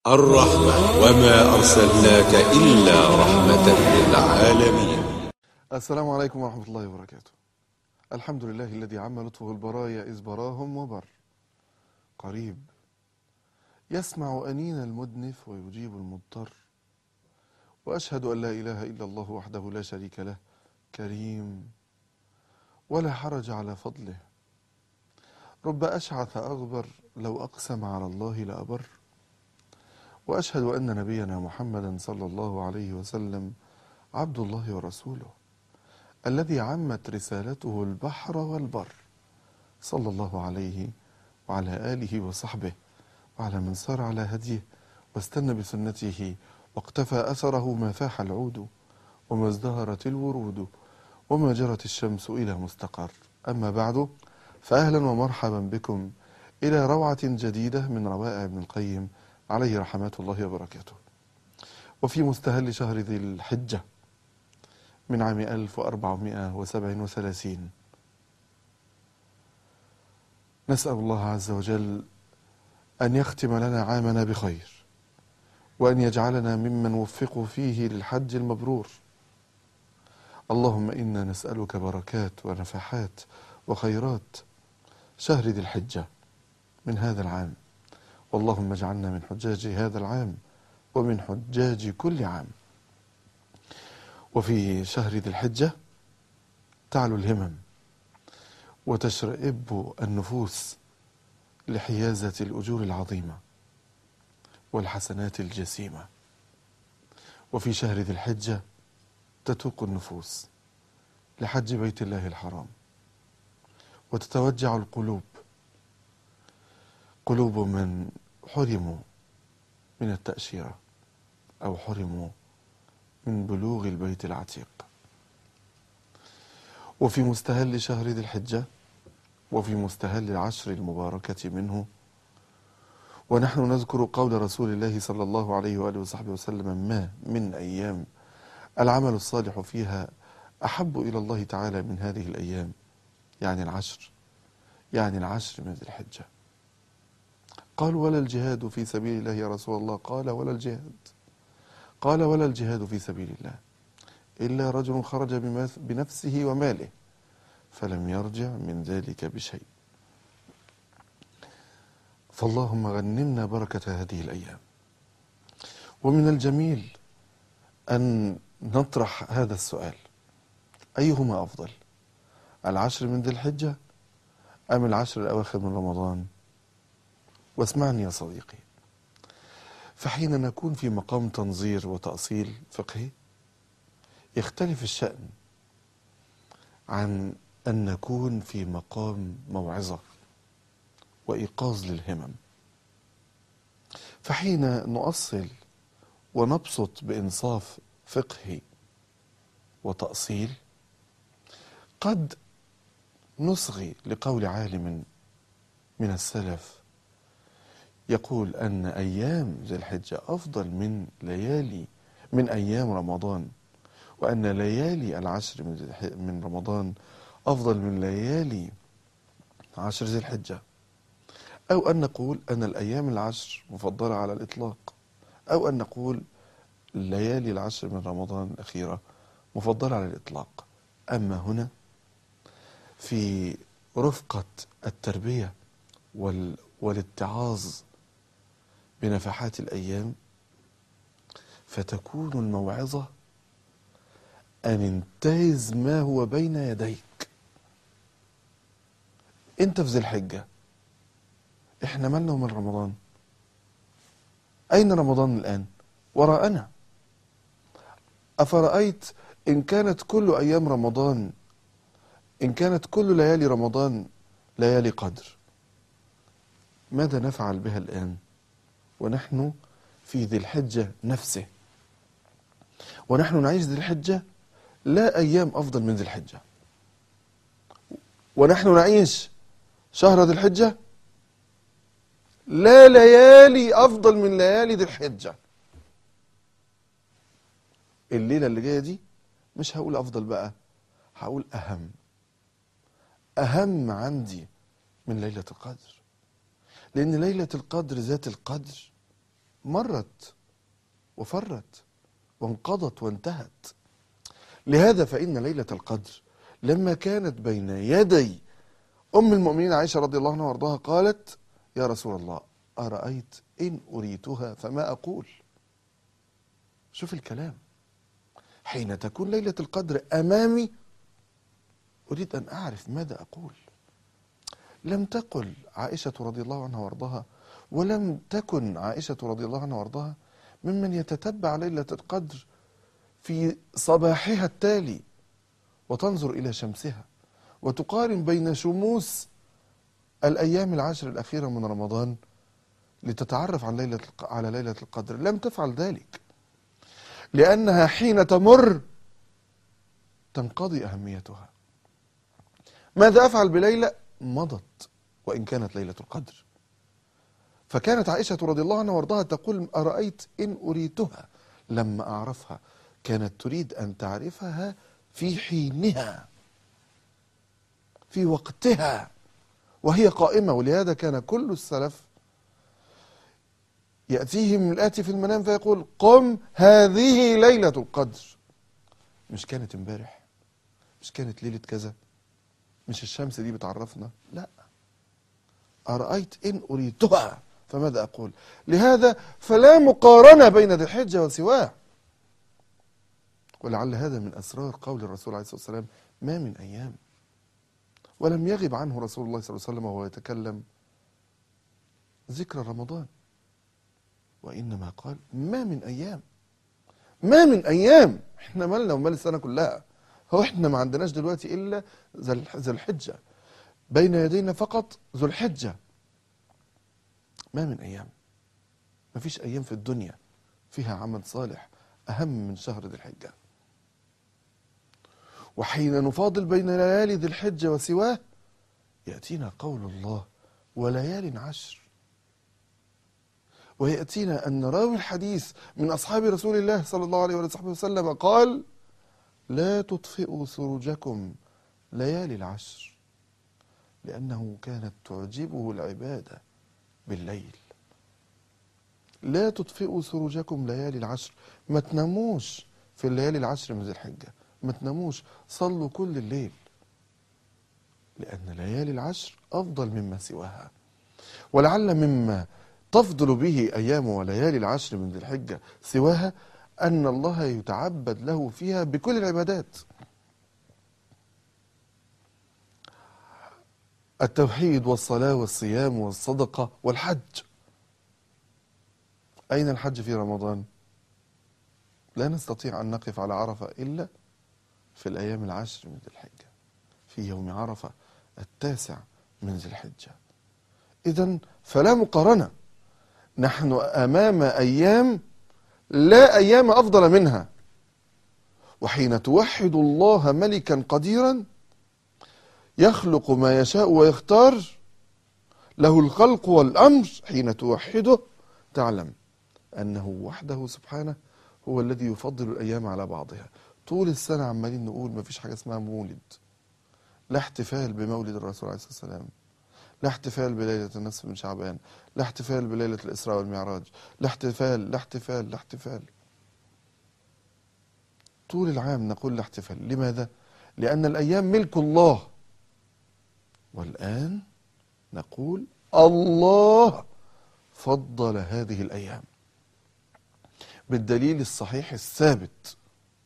الرحمة وما أرسلناك إلا رحمة للعالمين السلام عليكم ورحمة الله وبركاته الحمد لله الذي عم لطفه البرايا إذ براهم وبر قريب يسمع أنين المدنف ويجيب المضطر وأشهد أن لا إله إلا الله وحده لا شريك له كريم ولا حرج على فضله رب أشعث أغبر لو أقسم على الله لأبر وأشهد أن نبينا محمدا صلى الله عليه وسلم عبد الله ورسوله الذي عمت رسالته البحر والبر صلى الله عليه وعلى آله وصحبه وعلى من سار على هديه واستنى بسنته واقتفى أثره ما فاح العود وما ازدهرت الورود وما جرت الشمس إلى مستقر أما بعد فأهلا ومرحبا بكم إلى روعة جديدة من روائع ابن القيم عليه رحمات الله وبركاته وفي مستهل شهر ذي الحجة من عام 1437 نسأل الله عز وجل أن يختم لنا عامنا بخير وأن يجعلنا ممن وفقوا فيه للحج المبرور اللهم إنا نسألك بركات ونفحات وخيرات شهر ذي الحجة من هذا العام واللهم اجعلنا من حجاج هذا العام ومن حجاج كل عام وفي شهر ذي الحجة تعلو الهمم وتشرئب النفوس لحيازة الأجور العظيمة والحسنات الجسيمة وفي شهر ذي الحجة تتوق النفوس لحج بيت الله الحرام وتتوجع القلوب قلوب من حرموا من التأشيرة أو حرموا من بلوغ البيت العتيق وفي مستهل شهر ذي الحجة وفي مستهل العشر المباركة منه ونحن نذكر قول رسول الله صلى الله عليه وآله وصحبه وسلم ما من أيام العمل الصالح فيها أحب إلى الله تعالى من هذه الأيام يعني العشر يعني العشر من ذي الحجة قالوا ولا الجهاد في سبيل الله يا رسول الله قال ولا الجهاد قال ولا الجهاد في سبيل الله إلا رجل خرج بنفسه وماله فلم يرجع من ذلك بشيء فاللهم غنمنا بركة هذه الأيام ومن الجميل أن نطرح هذا السؤال أيهما أفضل العشر من ذي الحجة أم العشر الأواخر من رمضان واسمعني يا صديقي فحين نكون في مقام تنظير وتأصيل فقهي يختلف الشأن عن أن نكون في مقام موعظة وإيقاظ للهمم فحين نؤصل ونبسط بإنصاف فقهي وتأصيل قد نصغي لقول عالم من السلف يقول أن أيام ذي الحجة أفضل من ليالي من أيام رمضان وأن ليالي العشر من رمضان أفضل من ليالي عشر ذي الحجة أو أن نقول أن الأيام العشر مفضلة على الإطلاق أو أن نقول ليالي العشر من رمضان الأخيرة مفضلة على الإطلاق أما هنا في رفقة التربية والاتعاظ بنفحات الأيام فتكون الموعظة أن انتهز ما هو بين يديك انت في ذي الحجة احنا مالنا ومال رمضان أين رمضان الآن وراءنا أفرأيت إن كانت كل أيام رمضان إن كانت كل ليالي رمضان ليالي قدر ماذا نفعل بها الآن ونحن في ذي الحجة نفسه ونحن نعيش ذي الحجة لا أيام أفضل من ذي الحجة ونحن نعيش شهر ذي الحجة لا ليالي أفضل من ليالي ذي الحجة الليلة اللي جاية دي مش هقول أفضل بقى هقول أهم أهم عندي من ليلة القدر لأن ليلة القدر ذات القدر مرت وفرت وانقضت وانتهت لهذا فإن ليلة القدر لما كانت بين يدي أم المؤمنين عائشة رضي الله عنها وارضاها قالت يا رسول الله أرأيت إن أريتها فما أقول شوف الكلام حين تكون ليلة القدر أمامي أريد أن أعرف ماذا أقول لم تقل عائشة رضي الله عنها وارضاها ولم تكن عائشة رضي الله عنها وارضاها ممن يتتبع ليلة القدر في صباحها التالي وتنظر إلى شمسها وتقارن بين شموس الأيام العشر الأخيرة من رمضان لتتعرف عن ليلة الق- على ليلة القدر لم تفعل ذلك لأنها حين تمر تنقضي أهميتها ماذا أفعل بليلة مضت وإن كانت ليلة القدر فكانت عائشة رضي الله عنها وارضاها تقول أرأيت إن أريتها لما أعرفها كانت تريد أن تعرفها في حينها في وقتها وهي قائمة ولهذا كان كل السلف يأتيهم الآتي في المنام فيقول قم هذه ليلة القدر مش كانت امبارح مش كانت ليلة كذا مش الشمس دي بتعرفنا لا أرأيت إن أريتها فماذا أقول لهذا فلا مقارنة بين ذي الحجة وسواه ولعل هذا من أسرار قول الرسول عليه الصلاة والسلام ما من أيام ولم يغب عنه رسول الله صلى الله عليه وسلم وهو يتكلم ذكر رمضان وإنما قال ما من أيام ما من أيام احنا مالنا ومال السنة كلها هو احنا ما عندناش دلوقتي إلا ذا الح- ذا الحجة بين يدينا فقط ذو الحجة ما من أيام ما فيش أيام في الدنيا فيها عمل صالح أهم من شهر ذي الحجة وحين نفاضل بين ليالي ذي الحجة وسواه يأتينا قول الله وليال عشر ويأتينا أن راوي الحديث من أصحاب رسول الله صلى الله عليه وصحبه وسلم قال لا تطفئوا سروجكم ليالي العشر لأنه كانت تعجبه العبادة بالليل لا تطفئوا سروجكم ليالي العشر ما تناموش في الليالي العشر من ذي الحجة ما تناموش صلوا كل الليل لأن ليالي العشر أفضل مما سواها ولعل مما تفضل به أيام وليالي العشر من ذي الحجة سواها أن الله يتعبد له فيها بكل العبادات التوحيد والصلاة والصيام والصدقة والحج أين الحج في رمضان؟ لا نستطيع أن نقف على عرفة إلا في الأيام العشر من ذي الحجة في يوم عرفة التاسع من ذي الحجة إذا فلا مقارنة نحن أمام أيام لا أيام أفضل منها وحين توحد الله ملكا قديرا يخلق ما يشاء ويختار له الخلق والأمر حين توحده تعلم أنه وحده سبحانه هو الذي يفضل الأيام على بعضها طول السنة عمالين نقول ما فيش حاجة اسمها مولد لا احتفال بمولد الرسول عليه الصلاة والسلام لا احتفال بليلة النصف من شعبان لا احتفال بليلة الإسراء والمعراج لا احتفال لا احتفال لا احتفال طول العام نقول لا احتفال لماذا؟ لأن الأيام ملك الله والآن نقول الله فضل هذه الأيام بالدليل الصحيح الثابت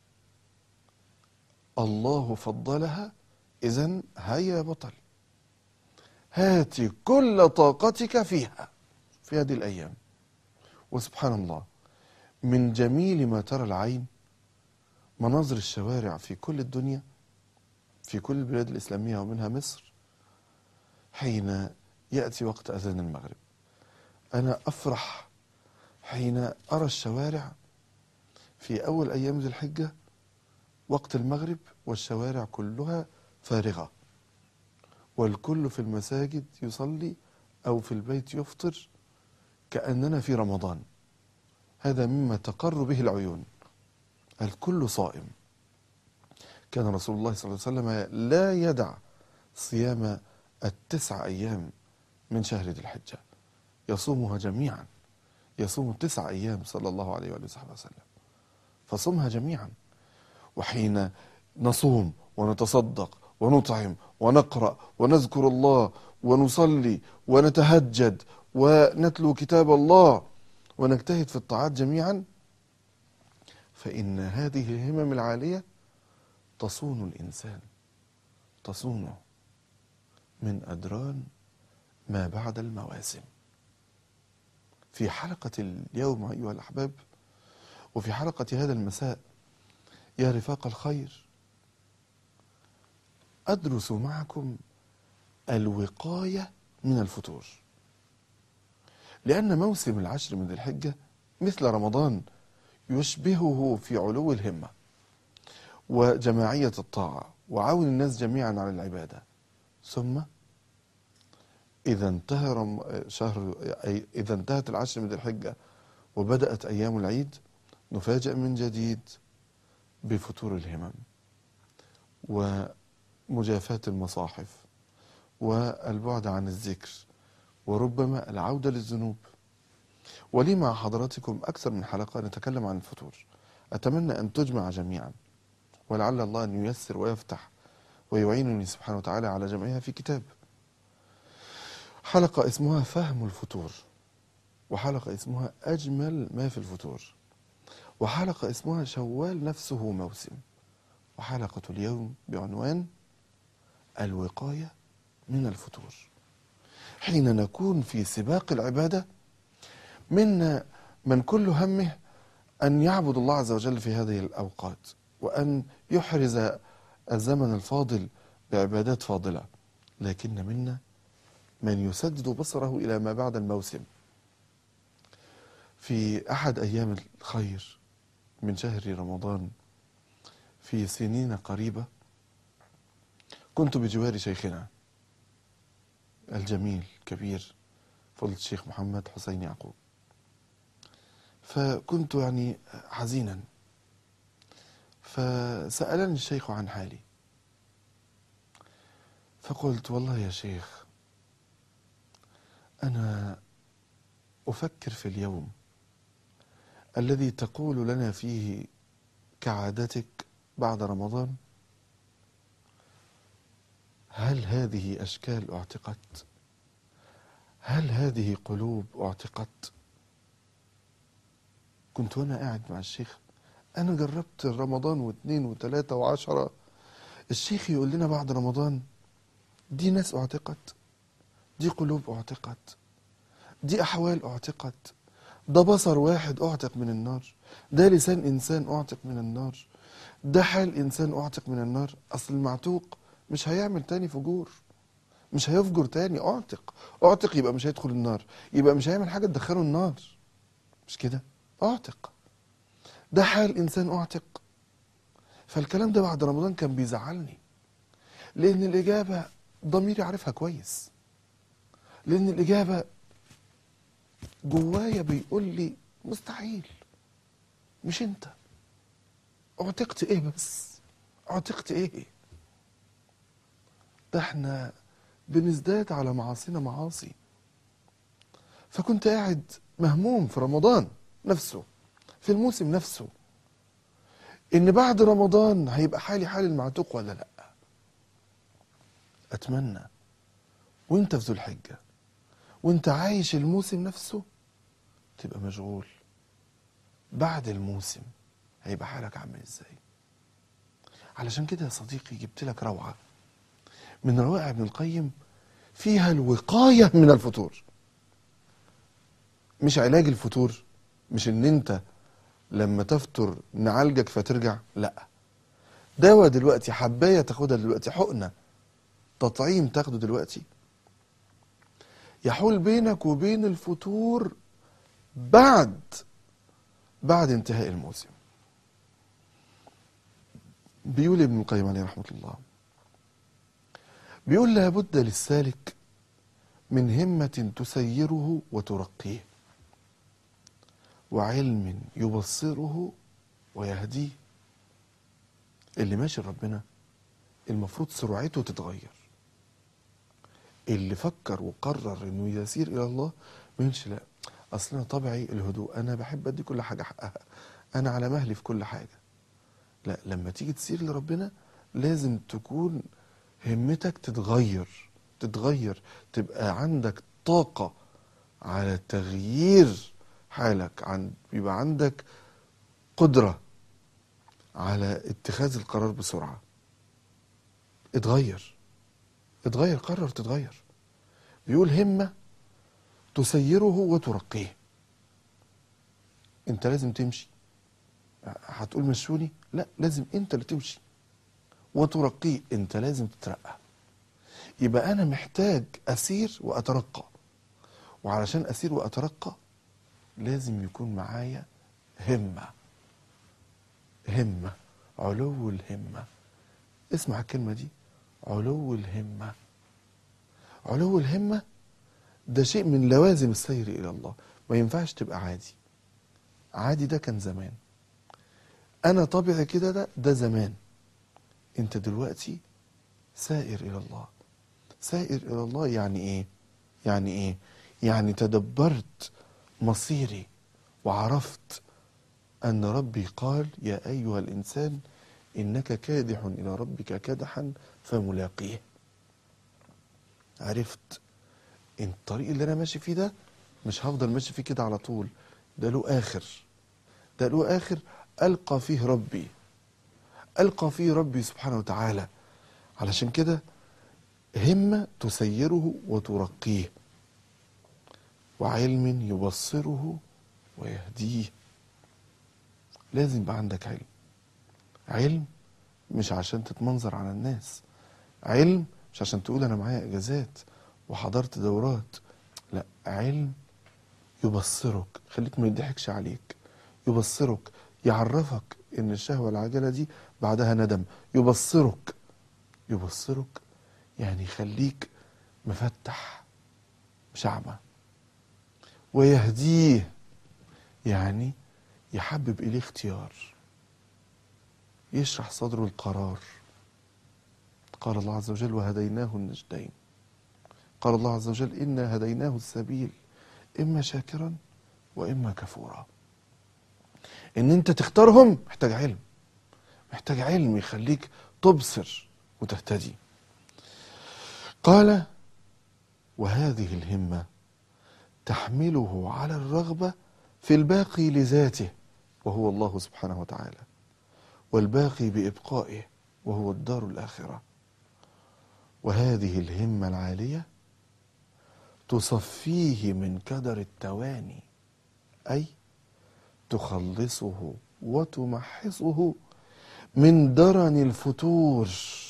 الله فضلها إذا هيا بطل هات كل طاقتك فيها في هذه الأيام وسبحان الله من جميل ما ترى العين مناظر الشوارع في كل الدنيا في كل البلاد الإسلامية ومنها مصر حين يأتي وقت أذان المغرب أنا أفرح حين أرى الشوارع في أول أيام ذي الحجة وقت المغرب والشوارع كلها فارغة والكل في المساجد يصلي أو في البيت يفطر كأننا في رمضان هذا مما تقر به العيون الكل صائم كان رسول الله صلى الله عليه وسلم لا يدع صيام التسع أيام من شهر ذي الحجة يصومها جميعا يصوم تسع أيام صلى الله عليه وآله وصحبه وسلم فصمها جميعا وحين نصوم ونتصدق ونطعم ونقرأ ونذكر الله ونصلي ونتهجد ونتلو كتاب الله ونجتهد في الطاعات جميعا فإن هذه الهمم العالية تصون الإنسان تصونه من أدران ما بعد المواسم في حلقة اليوم أيها الأحباب وفي حلقة هذا المساء يا رفاق الخير أدرس معكم الوقاية من الفتور لأن موسم العشر من ذي الحجة مثل رمضان يشبهه في علو الهمة وجماعية الطاعة وعون الناس جميعا على العبادة ثم إذا انتهى رم... شهر أي إذا انتهت العشر من ذي الحجة وبدأت أيام العيد نفاجأ من جديد بفتور الهمم ومجافاة المصاحف والبعد عن الذكر وربما العودة للذنوب ولي مع حضراتكم أكثر من حلقة نتكلم عن الفتور أتمنى أن تجمع جميعا ولعل الله أن ييسر ويفتح ويعينني سبحانه وتعالى على جمعها في كتاب حلقة اسمها فهم الفتور وحلقة اسمها أجمل ما في الفتور وحلقة اسمها شوال نفسه موسم وحلقة اليوم بعنوان الوقاية من الفتور حين نكون في سباق العبادة منا من كل همه أن يعبد الله عز وجل في هذه الأوقات وأن يحرز الزمن الفاضل بعبادات فاضلة لكن منا من يسدد بصره إلى ما بعد الموسم في أحد أيام الخير من شهر رمضان في سنين قريبة كنت بجوار شيخنا الجميل الكبير فضل الشيخ محمد حسين يعقوب فكنت يعني حزينا فسألني الشيخ عن حالي فقلت والله يا شيخ أنا أفكر في اليوم الذي تقول لنا فيه كعادتك بعد رمضان هل هذه أشكال اعتقدت هل هذه قلوب اعتقدت كنت وانا قاعد مع الشيخ انا جربت رمضان واثنين وثلاثة وعشرة الشيخ يقول لنا بعد رمضان دي ناس اعتقت دي قلوب اعتقت دي احوال اعتقت ده بصر واحد اعتق من النار ده لسان انسان اعتق من النار ده حال انسان اعتق من النار اصل المعتوق مش هيعمل تاني فجور مش هيفجر تاني اعتق اعتق يبقى مش هيدخل النار يبقى مش هيعمل حاجه تدخله النار مش كده اعتق ده حال انسان اعتق فالكلام ده بعد رمضان كان بيزعلني لان الاجابه ضميري عارفها كويس لان الاجابه جوايا بيقول لي مستحيل مش انت اعتقت ايه بس اعتقت ايه ده احنا بنزداد على معاصينا معاصي فكنت قاعد مهموم في رمضان نفسه في الموسم نفسه ان بعد رمضان هيبقى حالي حال المعتوق ولا لا اتمنى وانت في ذو الحجه وانت عايش الموسم نفسه تبقى مشغول بعد الموسم هيبقى حالك عامل ازاي علشان كده يا صديقي جبت لك روعه من روائع ابن القيم فيها الوقايه من الفتور مش علاج الفتور مش ان انت لما تفطر نعالجك فترجع لا دواء دلوقتي حبايه تاخدها دلوقتي حقنه تطعيم تاخده دلوقتي يحول بينك وبين الفتور بعد بعد انتهاء الموسم بيقول ابن القيم عليه رحمه الله بيقول لابد للسالك من همة تسيره وترقيه وعلم يبصره ويهديه اللي ماشي ربنا المفروض سرعته تتغير اللي فكر وقرر انه يسير الى الله ما يقولش لا اصل انا طبعي الهدوء انا بحب ادي كل حاجه حقها انا على مهلي في كل حاجه لا لما تيجي تسير لربنا لازم تكون همتك تتغير تتغير تبقى عندك طاقة على تغيير حالك عن يبقى عندك قدرة على اتخاذ القرار بسرعة اتغير اتغير قرر تتغير بيقول همة تسيره وترقيه انت لازم تمشي هتقول مشوني لا لازم انت اللي تمشي وترقيه انت لازم تترقى يبقى انا محتاج اسير واترقى وعلشان اسير واترقى لازم يكون معايا همه همه علو الهمه اسمع الكلمه دي علو الهمه علو الهمه ده شيء من لوازم السير الى الله ما ينفعش تبقى عادي عادي ده كان زمان انا طبيعي كده ده ده زمان انت دلوقتي سائر الى الله سائر الى الله يعني ايه يعني ايه يعني تدبرت مصيري وعرفت ان ربي قال يا ايها الانسان انك كادح الى ربك كدحا فملاقيه عرفت ان الطريق اللي انا ماشي فيه ده مش هفضل ماشي فيه كده على طول ده له اخر ده له اخر القى فيه ربي القى فيه ربي سبحانه وتعالى علشان كده همه تسيره وترقيه وعلم يبصره ويهديه لازم يبقى عندك علم علم مش عشان تتمنظر على الناس علم مش عشان تقول انا معايا اجازات وحضرت دورات لا علم يبصرك خليك ما يضحكش عليك يبصرك يعرفك ان الشهوة العاجلة دي بعدها ندم يبصرك يبصرك يعني يخليك مفتح مش اعمى ويهديه يعني يحبب اليه اختيار يشرح صدره القرار قال الله عز وجل وهديناه النجدين قال الله عز وجل انا هديناه السبيل اما شاكرا واما كفورا ان انت تختارهم محتاج علم محتاج علم يخليك تبصر وتهتدي قال وهذه الهمه تحمله على الرغبه في الباقي لذاته وهو الله سبحانه وتعالى والباقي بابقائه وهو الدار الاخره وهذه الهمه العاليه تصفيه من كدر التواني اي تخلصه وتمحصه من درن الفتور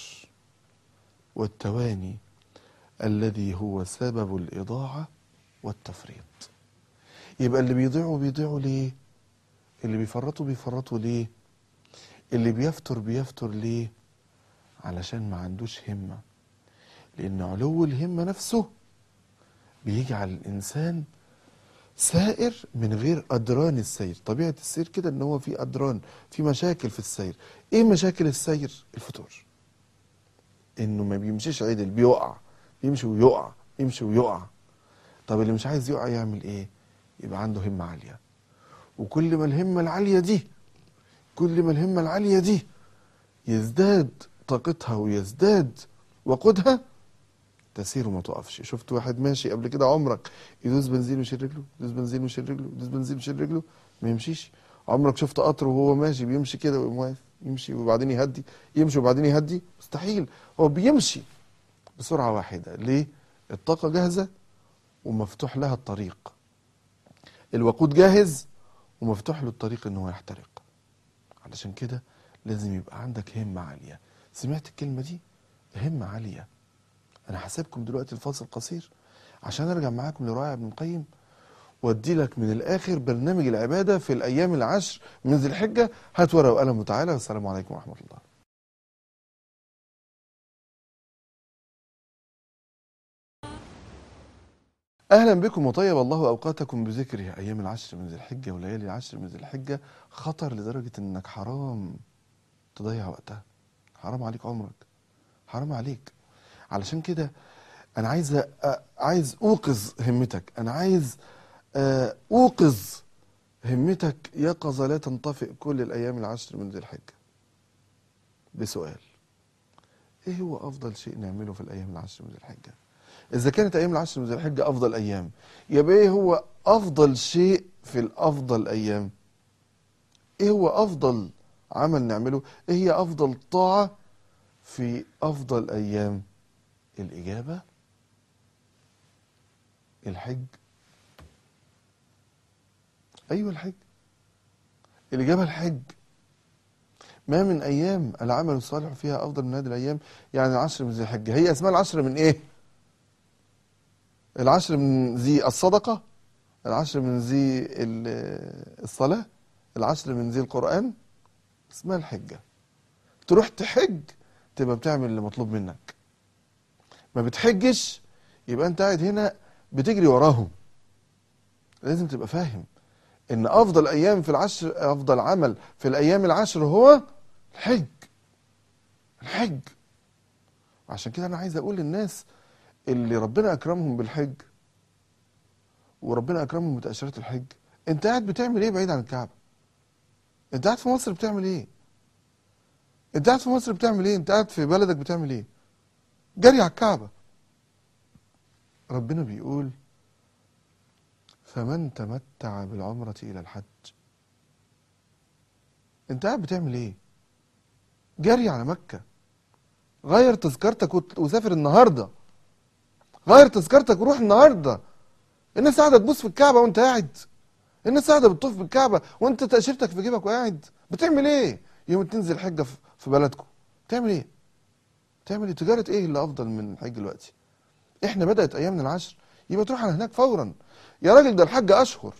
والتواني الذي هو سبب الاضاعه والتفريط يبقى اللي بيضيعوا بيضيعوا ليه اللي بيفرطوا بيفرطوا ليه اللي بيفتر بيفتر ليه علشان ما عندوش همه لان علو الهمه نفسه بيجعل الانسان سائر من غير ادران السير طبيعه السير كده ان هو في ادران في مشاكل في السير ايه مشاكل السير الفتور انه ما بيمشيش عدل بيقع يمشي ويقع يمشي ويقع طب اللي مش عايز يقع يعمل ايه يبقى عنده همه عاليه وكل ما الهمه العاليه دي كل ما الهمه العاليه دي يزداد طاقتها ويزداد وقودها تسير وما تقفش شفت واحد ماشي قبل كده عمرك يدوس بنزين ويشيل رجله يدوس بنزين ويشيل رجله يدوس بنزين ويشيل رجله ما يمشيش عمرك شفت قطر وهو ماشي بيمشي كده ويقوم واقف يمشي وبعدين يهدي يمشي وبعدين يهدي مستحيل هو بيمشي بسرعة واحدة ليه الطاقة جاهزة ومفتوح لها الطريق الوقود جاهز ومفتوح له الطريق ان هو يحترق علشان كده لازم يبقى عندك همة عالية سمعت الكلمة دي همة عالية انا هسيبكم دلوقتي الفاصل قصير عشان ارجع معاكم لرائع ابن القيم وادي لك من الاخر برنامج العباده في الايام العشر من ذي الحجه هات ورقه وقلم وتعالى والسلام عليكم ورحمه الله اهلا بكم وطيب الله اوقاتكم بذكره ايام العشر من ذي الحجه وليالي العشر من ذي الحجه خطر لدرجه انك حرام تضيع وقتها حرام عليك عمرك حرام عليك علشان كده انا عايز أ... عايز اوقظ همتك انا عايز آه، اوقظ همتك يقظة لا تنطفئ كل الأيام العشر من ذي الحجة بسؤال ايه هو افضل شيء نعمله في الايام العشر من ذي الحجه اذا كانت ايام العشر من ذي الحجه افضل ايام يبقى ايه هو افضل شيء في الافضل ايام ايه هو افضل عمل نعمله ايه هي افضل طاعه في افضل ايام الاجابه الحج ايوه الحج الاجابه الحج ما من ايام العمل الصالح فيها افضل من هذه الايام يعني العشر من ذي الحجه هي اسمها العشر من ايه العشر من ذي الصدقه العشر من ذي ال- الصلاه العشر من ذي القران اسمها الحجه تروح تحج تبقى بتعمل اللي مطلوب منك ما بتحجش يبقى انت قاعد هنا بتجري وراهم لازم تبقى فاهم ان افضل ايام في العشر افضل عمل في الايام العشر هو الحج الحج عشان كده انا عايز اقول للناس اللي ربنا اكرمهم بالحج وربنا اكرمهم بتاشيرات الحج انت قاعد بتعمل ايه بعيد عن الكعبه انت قاعد في مصر بتعمل ايه انت قاعد في مصر بتعمل ايه انت قاعد في بلدك بتعمل ايه جري على الكعبه ربنا بيقول فمن تمتع بالعمرة إلى الحج أنت قاعد بتعمل إيه؟ جري على مكة غير تذكرتك وت- وسافر النهاردة غير تذكرتك وروح النهاردة الناس قاعدة تبص في الكعبة وأنت قاعد الناس قاعدة بتطوف بالكعبة وأنت تأشيرتك في جيبك وقاعد بتعمل إيه؟ يوم تنزل حجة في- في بلدكم بتعمل إيه؟ بتعمل إيه؟ تجارة إيه اللي أفضل من الحج دلوقتي؟ إحنا بدأت أيامنا العشر يبقى تروح على هناك فورا يا راجل ده الحج اشهر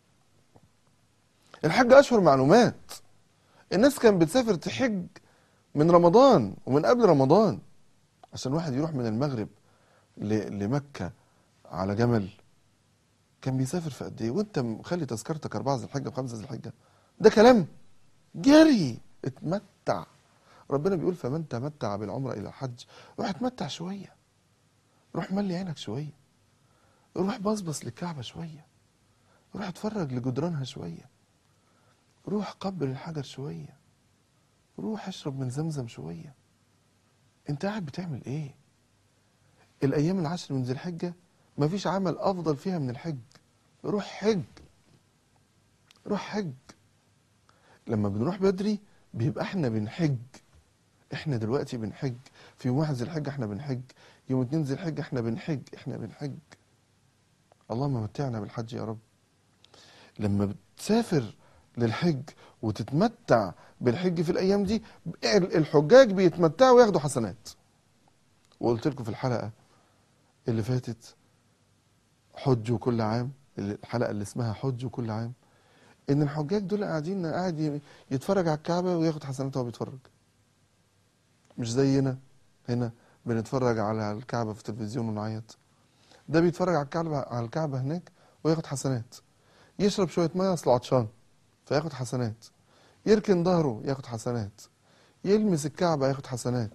الحج اشهر معلومات الناس كانت بتسافر تحج من رمضان ومن قبل رمضان عشان واحد يروح من المغرب ل- لمكة على جمل كان بيسافر في قد ايه وانت مخلي تذكرتك اربعة ذي الحجة وخمسة ذي الحجة ده كلام جري اتمتع ربنا بيقول فمن تمتع بالعمرة الى الحج روح اتمتع شوية روح ملي عينك شوية روح بصبص للكعبة شوية روح اتفرج لجدرانها شوية روح قبل الحجر شوية روح اشرب من زمزم شوية انت قاعد بتعمل ايه الايام العشر من ذي الحجة مفيش عمل افضل فيها من الحج روح حج روح حج لما بنروح بدري بيبقى احنا بنحج احنا دلوقتي بنحج في يوم واحد ذي الحجة احنا بنحج يوم اتنين ذي الحجة احنا بنحج احنا بنحج اللهم متعنا بالحج يا رب لما بتسافر للحج وتتمتع بالحج في الايام دي الحجاج بيتمتعوا وياخدوا حسنات وقلت لكم في الحلقه اللي فاتت حجوا كل عام الحلقه اللي اسمها حجوا كل عام ان الحجاج دول قاعدين قاعد يتفرج على الكعبه وياخد حسنات وهو بيتفرج مش زينا هنا بنتفرج على الكعبه في التلفزيون ونعيط ده بيتفرج على الكعبة على الكعبة هناك وياخد حسنات يشرب شوية مية أصل عطشان فياخد حسنات يركن ظهره ياخد حسنات يلمس الكعبة ياخد حسنات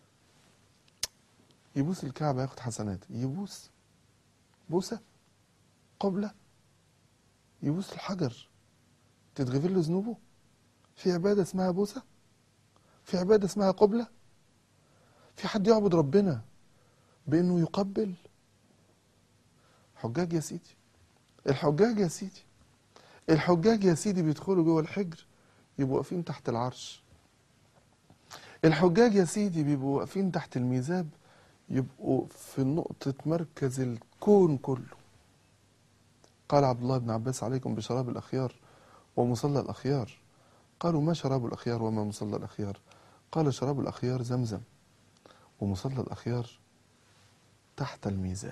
يبوس الكعبة ياخد حسنات يبوس بوسة قبلة يبوس الحجر تتغفر له ذنوبه في عبادة اسمها بوسة في عبادة اسمها قبلة في حد يعبد ربنا بأنه يقبل حجاج يا سيدي الحجاج يا سيدي الحجاج يا سيدي بيدخلوا جوه الحجر يبقوا واقفين تحت العرش الحجاج يا سيدي بيبقوا واقفين تحت الميزاب يبقوا في نقطة مركز الكون كله قال عبد الله بن عباس عليكم بشراب الأخيار ومصلى الأخيار قالوا ما شراب الأخيار وما مصلى الأخيار قال شراب الأخيار زمزم ومصلى الأخيار تحت الميزاب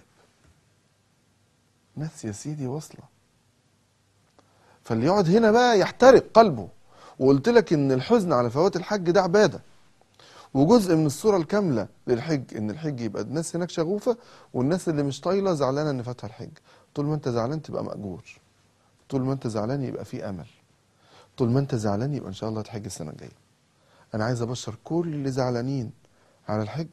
ناس يا سيدي واصلة فاللي يقعد هنا بقى يحترق قلبه وقلت لك ان الحزن على فوات الحج ده عبادة وجزء من الصورة الكاملة للحج ان الحج يبقى الناس هناك شغوفة والناس اللي مش طايلة زعلانة ان فاتها الحج طول ما انت زعلان تبقى مأجور طول ما انت زعلان يبقى في امل طول ما انت زعلان يبقى ان شاء الله تحج السنة الجاية انا عايز ابشر كل اللي زعلانين على الحج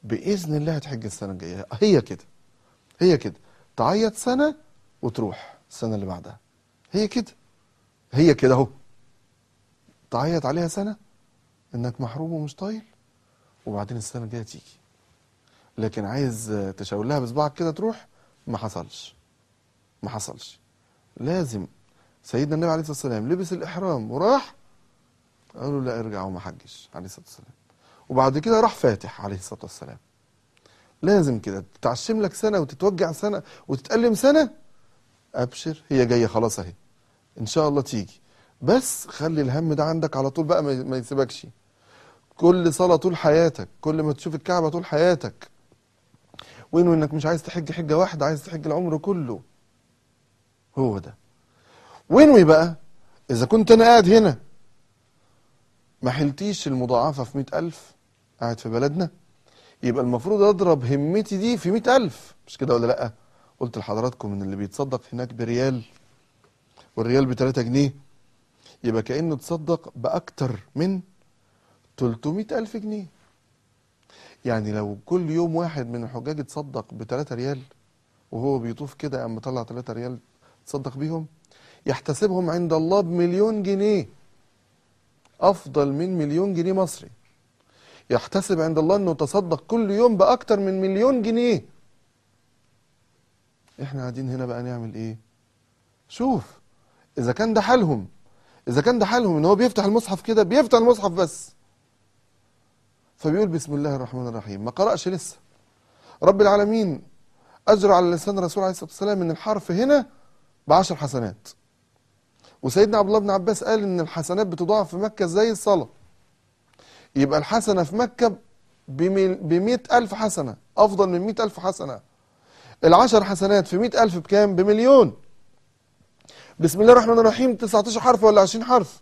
باذن الله هتحج السنة الجاية هي كده هي كده تعيط سنة وتروح السنة اللي بعدها هي كده هي كده اهو تعيط عليها سنة انك محروم ومش طايل وبعدين السنة الجاية تيجي لكن عايز آه، تشاور لها بصباعك كده تروح ما حصلش ما حصلش لازم سيدنا النبي عليه الصلاة والسلام لبس الإحرام وراح قالوا لا ارجع وما حجش عليه الصلاة والسلام وبعد كده راح فاتح عليه الصلاة والسلام لازم كده تتعشم لك سنة وتتوجع سنة وتتألم سنة أبشر هي جاية خلاص أهي إن شاء الله تيجي بس خلي الهم ده عندك على طول بقى ما ما يسيبكش كل صلاة طول حياتك كل ما تشوف الكعبة طول حياتك وإنه إنك مش عايز تحج حجة واحدة عايز تحج العمر كله هو ده وانوي بقى إذا كنت أنا قاعد هنا ما حلتيش المضاعفة في مئة ألف قاعد في بلدنا يبقى المفروض أضرب همتي دي في مئة ألف مش كده ولا لأ قلت لحضراتكم إن اللي بيتصدق هناك بريال والريال بتلاتة جنيه يبقى كأنه تصدق بأكتر من 300 ألف جنيه يعني لو كل يوم واحد من الحجاج اتصدق بتلاتة ريال وهو بيطوف كده قام مطلع تلاتة ريال تصدق بيهم يحتسبهم عند الله بمليون جنيه أفضل من مليون جنيه مصري يحتسب عند الله أنه تصدق كل يوم بأكتر من مليون جنيه إحنا قاعدين هنا بقى نعمل إيه شوف إذا كان ده حالهم إذا كان ده حالهم إن هو بيفتح المصحف كده بيفتح المصحف بس فبيقول بسم الله الرحمن الرحيم ما قرأش لسه رب العالمين أجرى على لسان الرسول عليه الصلاة والسلام إن الحرف هنا بعشر حسنات وسيدنا عبد الله بن عباس قال إن الحسنات بتضاعف في مكة زي الصلاة يبقى الحسنة في مكة بمئة ألف حسنة أفضل من مئة ألف حسنة العشر حسنات في مئة ألف بكام بمليون بسم الله الرحمن الرحيم 19 حرف ولا 20 حرف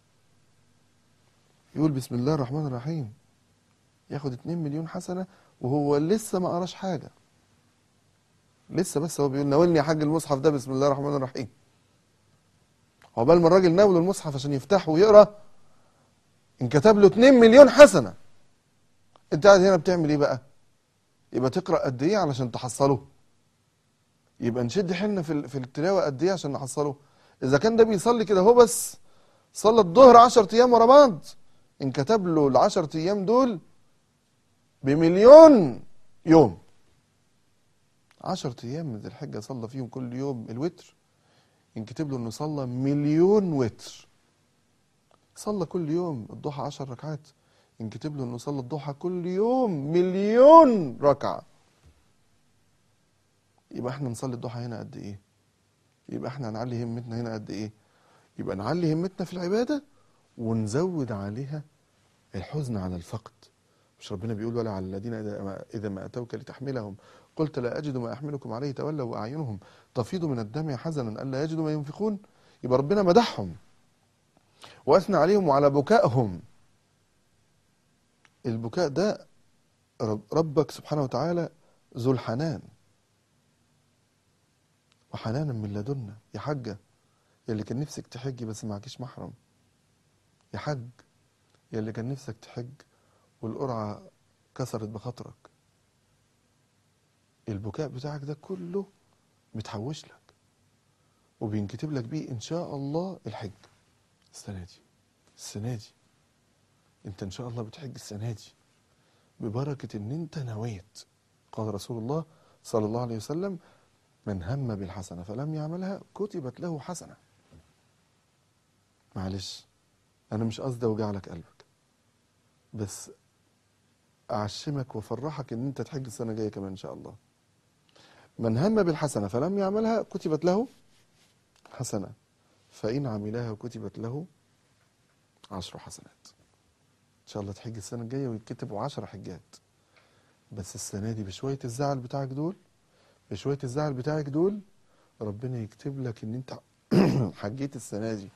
يقول بسم الله الرحمن الرحيم ياخد 2 مليون حسنة وهو لسه ما قراش حاجة لسه بس هو بيقول ناولني يا حاج المصحف ده بسم الله الرحمن الرحيم عقبال ما الراجل ناول المصحف عشان يفتحه ويقرا انكتب له 2 مليون حسنة انت قاعد هنا بتعمل ايه بقى يبقى تقرا قد ايه علشان تحصله يبقى نشد حيلنا في ال- في التلاوه قد ايه عشان نحصله اذا كان ده بيصلي كده هو بس صلى الظهر 10 ايام ورا بعض انكتب له ال 10 ايام دول بمليون يوم 10 ايام من ذي الحجه صلى فيهم كل يوم الوتر ينكتب له انه صلى مليون وتر صلى كل يوم الضحى 10 ركعات ينكتب له انه صلى الضحى كل يوم مليون ركعه يبقى احنا نصلي الضحى هنا قد ايه يبقى احنا هنعلي همتنا هنا قد ايه يبقى نعلي همتنا في العباده ونزود عليها الحزن على الفقد مش ربنا بيقول ولا على الذين اذا ما, إذا ما اتوك لتحملهم قلت لا اجد ما احملكم عليه تولوا واعينهم تفيض من الدمع حزنا الا يجدوا ما ينفقون يبقى ربنا مدحهم واثنى عليهم وعلى بكائهم البكاء ده رب ربك سبحانه وتعالى ذو الحنان وحنانا من لدنا يا حاجة يا اللي كان نفسك تحجي بس معكيش محرم يا حاج يا اللي كان نفسك تحج والقرعة كسرت بخاطرك البكاء بتاعك ده كله متحوش لك وبينكتب لك بيه ان شاء الله الحج السنة دي السنة دي انت ان شاء الله بتحج السنة دي ببركة ان انت نويت قال رسول الله صلى الله عليه وسلم من هم بالحسنة فلم يعملها كتبت له حسنة معلش أنا مش قصدي أوجع لك قلبك بس أعشمك وأفرحك إن أنت تحج السنة الجاية كمان إن شاء الله من هم بالحسنة فلم يعملها كتبت له حسنة فإن عملها كتبت له عشر حسنات إن شاء الله تحج السنة الجاية ويتكتبوا عشر حجات بس السنة دي بشوية الزعل بتاعك دول بشوية الزعل بتاعك دول ربنا يكتب لك ان انت حجيت السنة دي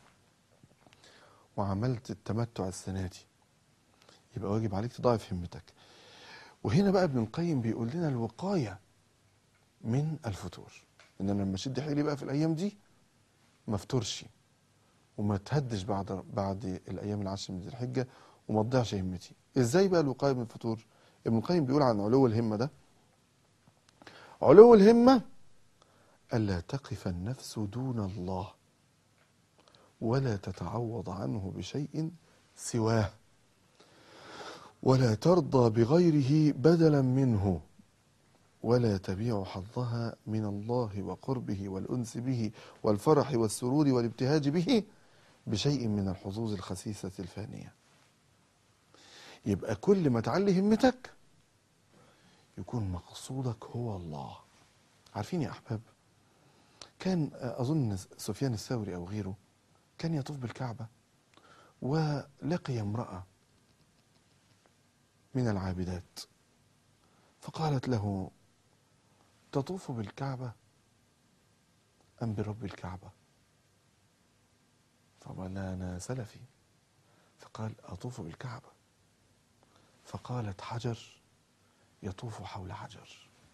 وعملت التمتع السنة دي يبقى واجب عليك تضاعف همتك وهنا بقى ابن القيم بيقول لنا الوقاية من الفتور ان انا لما اشد حيلي بقى في الايام دي ما افطرش وما تهدش بعد بعد الايام العشر من ذي الحجه وما تضيعش همتي ازاي بقى الوقايه من الفطور ابن القيم بيقول عن علو الهمه ده علو الهمة ألا تقف النفس دون الله ولا تتعوض عنه بشيء سواه ولا ترضى بغيره بدلا منه ولا تبيع حظها من الله وقربه والأنس به والفرح والسرور والابتهاج به بشيء من الحظوظ الخسيسة الفانية يبقى كل ما تعلي همتك يكون مقصودك هو الله عارفين يا أحباب كان أظن سفيان الثوري أو غيره كان يطوف بالكعبة ولقي امرأة من العابدات فقالت له تطوف بالكعبة أم برب الكعبة فقال أنا سلفي فقال أطوف بالكعبة فقالت حجر يطوف حول حجر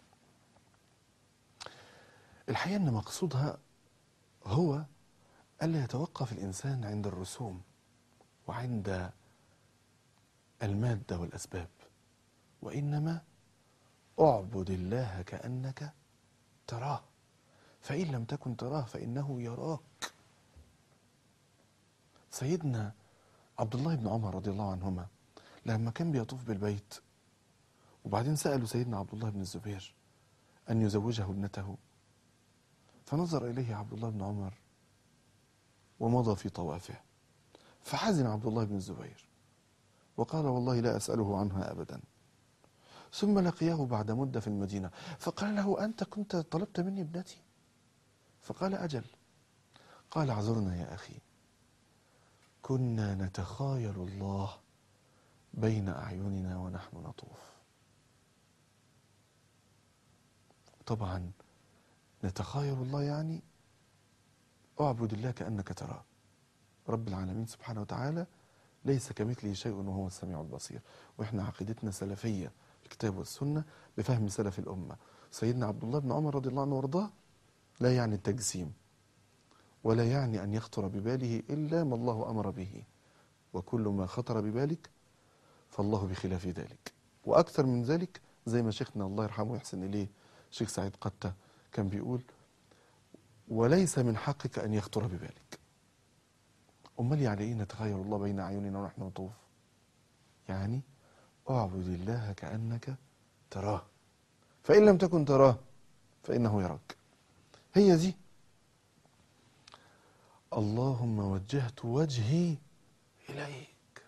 الحقيقة أن مقصودها هو ألا يتوقف الإنسان عند الرسوم وعند المادة والأسباب وإنما اعبد الله كأنك تراه فإن لم تكن تراه فإنه يراك سيدنا عبد الله بن عمر رضي الله عنهما لما كان بيطوف بالبيت وبعدين سألوا سيدنا عبد الله بن الزبير أن يزوجه ابنته فنظر إليه عبد الله بن عمر ومضى في طوافه فحزن عبد الله بن الزبير وقال والله لا أسأله عنها أبدا ثم لقيه بعد مدة في المدينة فقال له أنت كنت طلبت مني ابنتي فقال أجل قال اعذرنا يا أخي كنا نتخايل الله بين أعيننا ونحن نطوف طبعا نتخايل الله يعني اعبد الله كأنك تراه رب العالمين سبحانه وتعالى ليس كمثله شيء وهو السميع البصير واحنا عقيدتنا سلفيه الكتاب والسنه بفهم سلف الامه سيدنا عبد الله بن عمر رضي الله عنه وارضاه لا يعني التجسيم ولا يعني ان يخطر بباله الا ما الله امر به وكل ما خطر ببالك فالله بخلاف ذلك واكثر من ذلك زي ما شيخنا الله يرحمه ويحسن اليه شيخ سعيد قتة كان بيقول وليس من حقك ان يخطر ببالك امال يعني ايه نتخيل الله بين اعيننا ونحن نطوف يعني اعبد الله كانك تراه فان لم تكن تراه فانه يراك هي دي اللهم وجهت وجهي اليك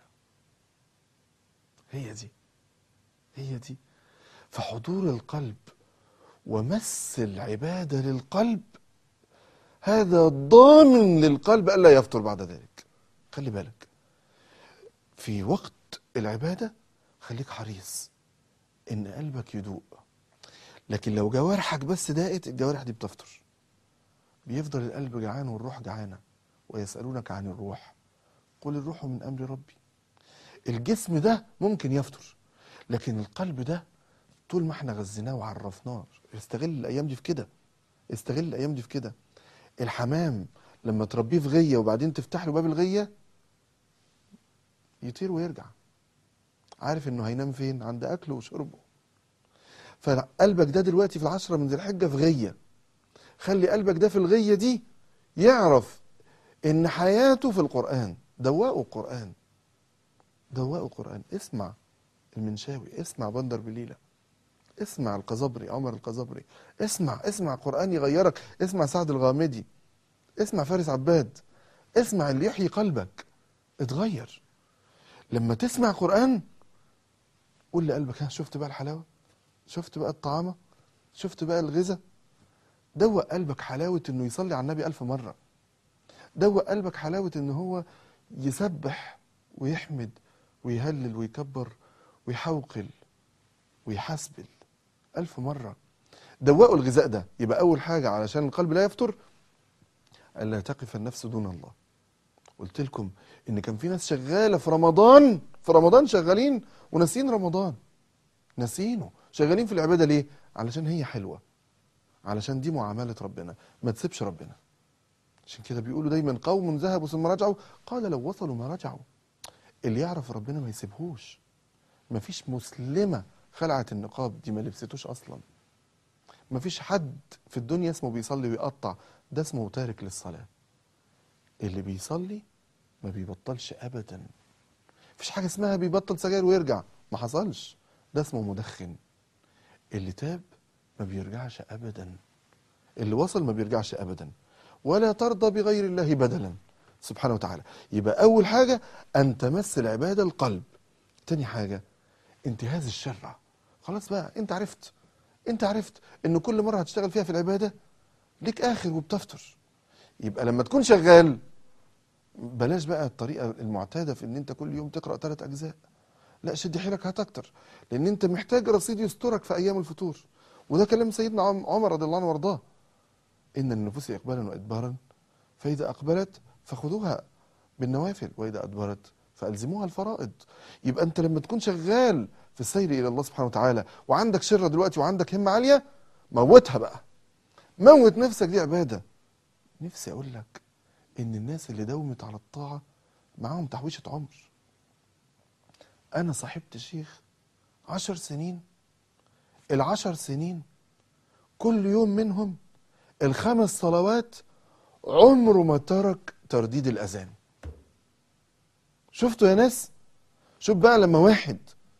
هي دي هي دي فحضور القلب ومس العباده للقلب هذا ضامن للقلب الا يفطر بعد ذلك خلي بالك في وقت العباده خليك حريص ان قلبك يدوق لكن لو جوارحك بس داقت الجوارح دي بتفطر بيفضل القلب جعان والروح جعانه ويسالونك عن الروح قل الروح من امر ربي الجسم ده ممكن يفطر لكن القلب ده طول ما احنا غذيناه وعرفناه استغل الايام دي في كده استغل الايام دي في كده الحمام لما تربيه في غيه وبعدين تفتح له باب الغيه يطير ويرجع عارف انه هينام فين عند اكله وشربه فقلبك ده دلوقتي في العشرة من ذي الحجة في غية خلي قلبك ده في الغية دي يعرف ان حياته في القرآن دواءه القرآن دواءه القرآن اسمع المنشاوي اسمع بندر بليلة اسمع القزبري عمر القزبري اسمع اسمع قرآن يغيرك اسمع سعد الغامدي اسمع فارس عباد اسمع اللي يحيي قلبك اتغير لما تسمع قرآن قول لقلبك ها شفت بقى الحلاوة شفت بقى الطعامة شفت بقى الغذاء دوق قلبك حلاوة انه يصلي على النبي ألف مرة دوق قلبك حلاوة ان هو يسبح ويحمد ويهلل ويكبر ويحوقل ويحسبل ألف مرة دوقوا الغذاء ده يبقى أول حاجة علشان القلب لا يفتر ألا تقف النفس دون الله قلت لكم إن كان في ناس شغالة في رمضان في رمضان شغالين وناسين رمضان ناسينه شغالين في العبادة ليه؟ علشان هي حلوة علشان دي معاملة ربنا ما تسيبش ربنا عشان كده بيقولوا دايما قوم ذهبوا ثم رجعوا قال لو وصلوا ما رجعوا اللي يعرف ربنا ما يسيبهوش ما فيش مسلمة خلعت النقاب دي ما لبستوش أصلا مفيش حد في الدنيا اسمه بيصلي ويقطع ده اسمه تارك للصلاة اللي بيصلي ما بيبطلش ابدا مفيش حاجة اسمها بيبطل سجاير ويرجع ما حصلش ده اسمه مدخن اللي تاب ما بيرجعش ابدا اللي وصل ما بيرجعش ابدا ولا ترضى بغير الله بدلا سبحانه وتعالى يبقى اول حاجة ان تمس العبادة القلب تاني حاجة انتهاز الشرع خلاص بقى انت عرفت انت عرفت ان كل مرة هتشتغل فيها في العبادة ليك اخر وبتفتر يبقى لما تكون شغال بلاش بقى الطريقة المعتادة في ان انت كل يوم تقرأ ثلاث اجزاء لا شد حيلك هات اكتر لان انت محتاج رصيد يسترك في ايام الفطور وده كلام سيدنا عم- عمر رضي الله عنه وارضاه ان النفوس اقبالا وادبارا فاذا اقبلت فخذوها بالنوافل واذا ادبرت فالزموها الفرائض يبقى انت لما تكون شغال في السير الى الله سبحانه وتعالى وعندك شره دلوقتي وعندك همه عاليه موتها بقى موت نفسك دي عباده نفسي اقول لك ان الناس اللي داومت على الطاعه معاهم تحويشه عمر انا صاحبت شيخ عشر سنين العشر سنين كل يوم منهم الخمس صلوات عمره ما ترك ترديد الاذان شفتوا يا ناس شوف بقى لما واحد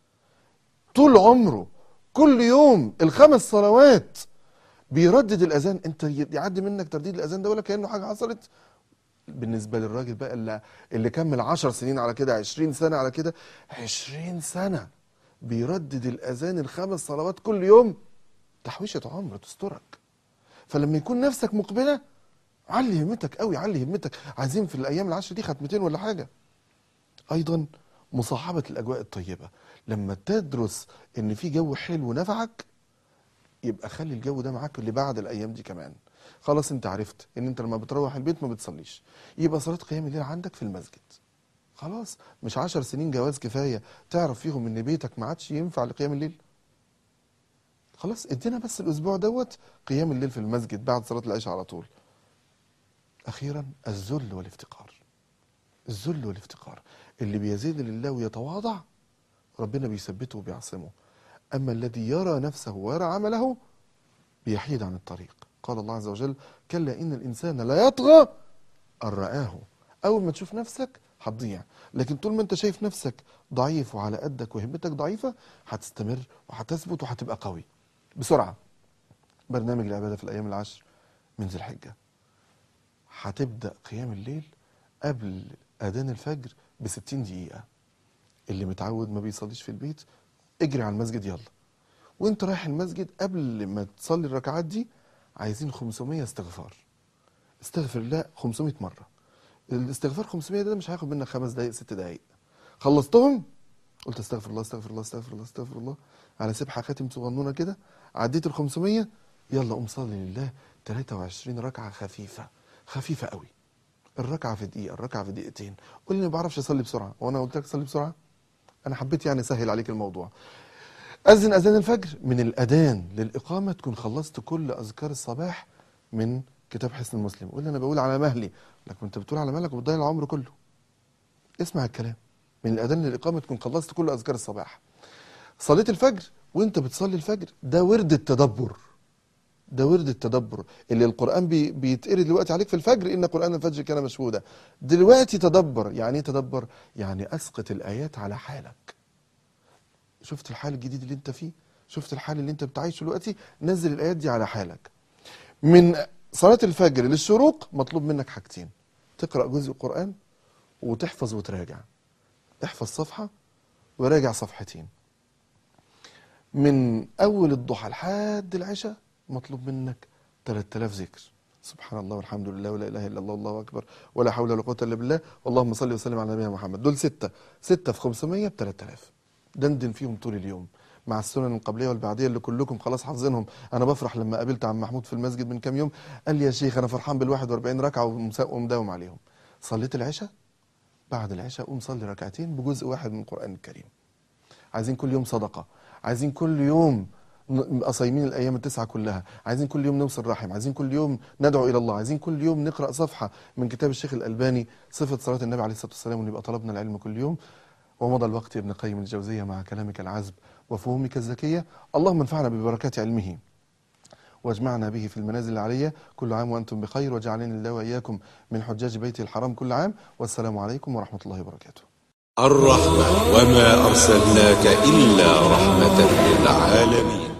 طول عمره كل يوم الخمس صلوات بيردد الاذان انت يعدي منك ترديد الاذان ده ولا كانه حاجه حصلت بالنسبه للراجل بقى اللي, اللي كمل عشر سنين على كده عشرين سنه على كده عشرين سنه بيردد الاذان الخمس صلوات كل يوم تحويشه عمر تسترك فلما يكون نفسك مقبله علي همتك قوي علي همتك عايزين في الايام العشر دي ختمتين ولا حاجه ايضا مصاحبه الاجواء الطيبه لما تدرس ان في جو حلو نفعك يبقى خلي الجو ده معاك اللي بعد الايام دي كمان خلاص انت عرفت ان انت لما بتروح البيت ما بتصليش يبقى صلاه قيام الليل عندك في المسجد خلاص مش عشر سنين جواز كفايه تعرف فيهم ان بيتك ما عادش ينفع لقيام الليل خلاص ادينا بس الاسبوع دوت قيام الليل في المسجد بعد صلاه العشاء على طول اخيرا الذل والافتقار الذل والافتقار اللي بيزيد لله ويتواضع ربنا بيثبته وبيعصمه اما الذي يرى نفسه ويرى عمله بيحيد عن الطريق قال الله عز وجل كلا ان الانسان لا يطغى ان رآه اول ما تشوف نفسك هتضيع لكن طول ما انت شايف نفسك ضعيف وعلى قدك وهمتك ضعيفه هتستمر وهتثبت وهتبقى قوي بسرعه برنامج العباده في الايام العشر من ذي الحجه هتبدا قيام الليل قبل اذان الفجر ب 60 دقيقه اللي متعود ما بيصليش في البيت اجري على المسجد يلا وانت رايح المسجد قبل ما تصلي الركعات دي عايزين 500 استغفار استغفر الله 500 مره الاستغفار 500 ده مش هياخد منك خمس دقايق ست دقايق خلصتهم قلت استغفر الله استغفر الله استغفر الله استغفر الله على سبحه خاتم صغنونه كده عديت ال 500 يلا قوم صلي لله 23 ركعه خفيفه خفيفه قوي الركعه في دقيقه الركعه في دقيقتين قول لي ما بعرفش اصلي بسرعه وانا قلت لك صلي بسرعه انا حبيت يعني اسهل عليك الموضوع اذن اذان الفجر من الاذان للاقامه تكون خلصت كل اذكار الصباح من كتاب حسن المسلم قول لي انا بقول على مهلي لك انت بتقول على مهلك وبتضيع العمر كله اسمع الكلام من الاذان للاقامه تكون خلصت كل اذكار الصباح صليت الفجر وانت بتصلي الفجر ده ورد التدبر ده ورد التدبر اللي القرآن بي بيتقري دلوقتي عليك في الفجر إن قرآن الفجر كان مشهودا دلوقتي تدبر يعني ايه تدبر يعني أسقط الآيات على حالك شفت الحال الجديد اللي انت فيه شفت الحال اللي انت بتعيشه دلوقتي نزل الآيات دي على حالك من صلاة الفجر للشروق مطلوب منك حاجتين تقرأ جزء قرآن وتحفظ وتراجع احفظ صفحة وراجع صفحتين من أول الضحى لحد العشاء مطلوب منك 3000 ذكر سبحان الله والحمد لله ولا اله الا الله والله اكبر ولا حول ولا قوه الا بالله اللهم صل وسلم على نبينا محمد دول ستة ستة في 500 ب 3000 دندن فيهم طول اليوم مع السنن القبليه والبعديه اللي كلكم خلاص حافظينهم انا بفرح لما قابلت عم محمود في المسجد من كام يوم قال لي يا شيخ انا فرحان بال 41 ركعه ومسا- ومداوم عليهم صليت العشاء بعد العشاء قوم صلي ركعتين بجزء واحد من القران الكريم عايزين كل يوم صدقه عايزين كل يوم نبقى صايمين الايام التسعه كلها عايزين كل يوم نوصل رحم عايزين كل يوم ندعو الى الله عايزين كل يوم نقرا صفحه من كتاب الشيخ الالباني صفه صلاه النبي عليه الصلاه والسلام ونبقى طلبنا العلم كل يوم ومضى الوقت يا ابن قيم الجوزيه مع كلامك العذب وفهومك الذكيه اللهم انفعنا ببركات علمه واجمعنا به في المنازل العلية كل عام وأنتم بخير وجعلني الله وإياكم من حجاج بيته الحرام كل عام والسلام عليكم ورحمة الله وبركاته الرحمة وما أرسلناك إلا رحمة للعالمين